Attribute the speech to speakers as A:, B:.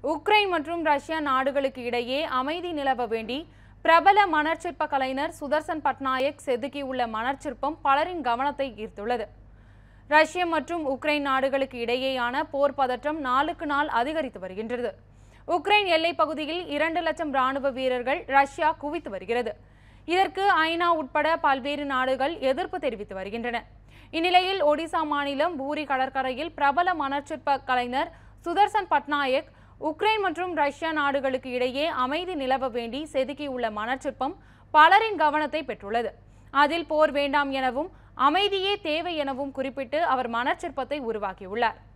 A: Ukraine மற்றும் Russia நாடுகளுக்கு இடையே அமைதி நிலவ வேண்டி பிரபல மணற்சிற்ப கலைஞர் சுதர்சன் பட்நாயக் செதுக்கியுள்ள மணற்சிற்பம் பலரின் கவனத்தை ஈர்த்துள்ளது ரஷ்யா மற்றும் உக்ரைன் நாடுகளுக்கு இடையேயான போர் பதற்றம் நாளுக்கு நாள் அதிகரித்து வருகின்றது உக்ரைன் எல்லைப் பகுதியில் இரண்டு லட்சம் ராணுவ வீரர்கள் ரஷ்யா குவித்து வருகிறது இதற்கு ஐநா உட்பட பல்வேறு நாடுகள் எதிர்ப்பு தெரிவித்து வருகின்றன இந்நிலையில் ஒடிசா மாநிலம் பூரி கடற்கரையில் பிரபல மணற்சிற்ப கலைஞர் சுதர்சன் பட்நாயக் உக்ரைன் மற்றும் ரஷ்யா நாடுகளுக்கு இடையே அமைதி நிலவ வேண்டி செதுக்கியுள்ள மணற்சிற்பம் பலரின் கவனத்தை பெற்றுள்ளது அதில் போர் வேண்டாம் எனவும் அமைதியே தேவை எனவும் குறிப்பிட்டு அவர் மணற்சிற்பத்தை உருவாக்கியுள்ளார்